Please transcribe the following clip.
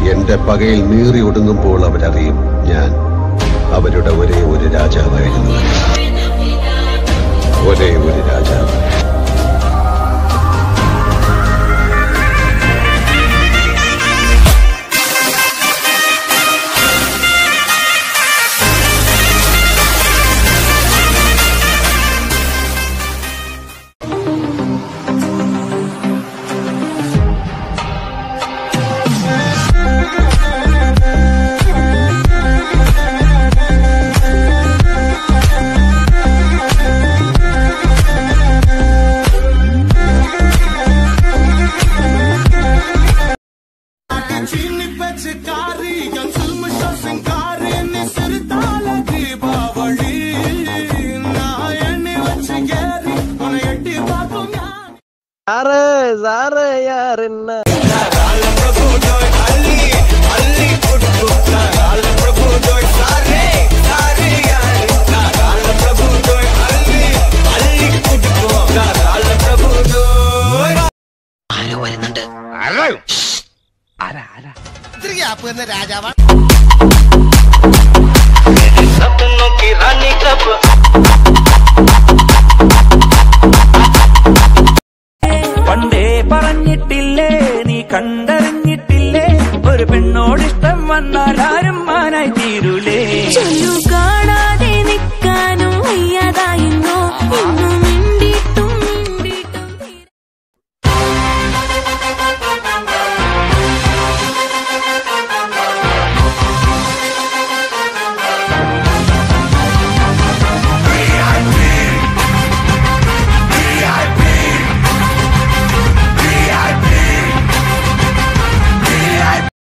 എന്റെ പകയിൽ നീറി ഒടുങ്ങുമ്പോൾ അവരറിയും ഞാൻ അവരുടെ ഒരേ ഒരു രാജാവായിരുന്നു ഒരേ ഒരു രാജാവ് चीनी पे चिकारी गंसल में सिंगारी निसर ताला दीपावली നായണി വച്ച് കേറി ഉണയട്ടി പാത്തു ഞാൻ സാറ് സാറ് യാറിന്ന പണ്ടേ പറഞ്ഞിട്ടില്ലേ നീ കണ്ടറിഞ്ഞിട്ടില്ലേ ഒരു പെണ്ണോട് ഇഷ്ടം വന്നാൽ